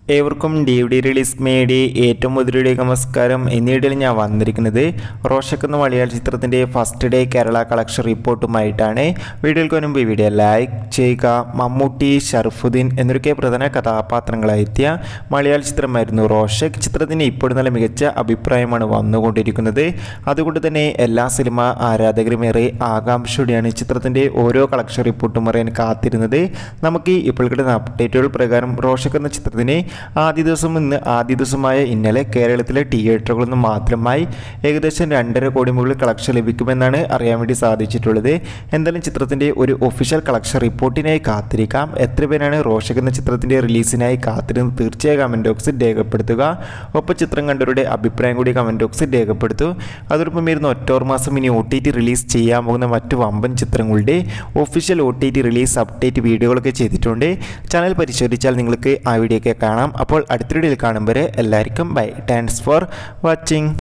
ഏവർക്കും D V D release മേടി ഏറ്റവും മുതലിലേക്ക് നമസ്കാരം എന്നിടയിൽ ഞാൻ വന്നിരിക്കുന്നത് റോഷക് എന്ന മലയാള ചിത്രത്തിൻ്റെ ഫസ്റ്റ് ഡേ കേരള കളക്ഷൻ റിപ്പോർട്ടുമായിട്ടാണ് വീഡിയോയ്ക്ക് മുൻപ് ഈ വീഡിയോ ലൈക്ക് ചെയ്യുക മമ്മൂട്ടി ഷർഫുദ്ദീൻ എന്നൊക്കെ പ്രധാന കഥാപാത്രങ്ങളായെത്തിയ മലയാള ചിത്രമായിരുന്നു റോഷക് ചിത്രത്തിന് ഇപ്പോൾ നല്ല മികച്ച അഭിപ്രായമാണ് വന്നുകൊണ്ടിരിക്കുന്നത് അതുകൊണ്ട് തന്നെ എല്ലാ സിനിമ ആരാധകരുമേറെ ആകാംക്ഷയോടെയാണ് ചിത്രത്തിൻ്റെ ഓരോ കളക്ഷൻ റിപ്പോർട്ടും അറിയാൻ കാത്തിരുന്നത് നമുക്ക് ഇപ്പോൾ കിട്ടുന്ന അപ്ഡേറ്റുകൾ പ്രകാരം റോഷക് എന്ന ചിത്രത്തിന് ആദ്യ ദിവസം ഇന്ന് ആദ്യ ദിവസമായ ഇന്നലെ കേരളത്തിലെ തിയേറ്ററുകളിൽ നിന്ന് മാത്രമായി ഏകദേശം രണ്ടര കോടി മുകളിൽ കളക്ഷൻ ലഭിക്കുമെന്നാണ് അറിയാൻ വേണ്ടി സാധിച്ചിട്ടുള്ളത് എന്തായാലും ചിത്രത്തിൻ്റെ ഒരു ഒഫീഷ്യൽ കളക്ഷൻ റിപ്പോർട്ടിനായി കാത്തിരിക്കാം എത്ര പേരാണ് റോഷക് എന്ന ചിത്രത്തിൻ്റെ റിലീസിനായി കാത്തിരുന്ന് തീർച്ചയായും കമൻറ്റ് ബോക്സിൽ രേഖപ്പെടുത്തുക ഒപ്പം ചിത്രം കണ്ടവരുടെ അഭിപ്രായം കൂടി കമൻറ്റ് ബോക്സിൽ രേഖപ്പെടുത്തു അതോടൊപ്പം ഇരുന്ന് ഒറ്റോർ മാസം ഇനി ഒ ടി ടി റിലീസ് ചെയ്യാൻ പോകുന്ന മറ്റു വമ്പൻ ചിത്രങ്ങളുടെ official O T T release update വീഡിയോകളൊക്കെ ചെയ്തിട്ടുണ്ട് ചാനൽ പരിശോധിച്ചാൽ നിങ്ങൾക്ക് ആ വീഡിയോ ഒക്കെ കാണാം അപ്പോൾ അടുത്ത വീഡിയോയിൽ കാണും വരെ എല്ലാവർക്കും ബൈ താങ്ക്സ് ഫോർ വാച്ചിങ്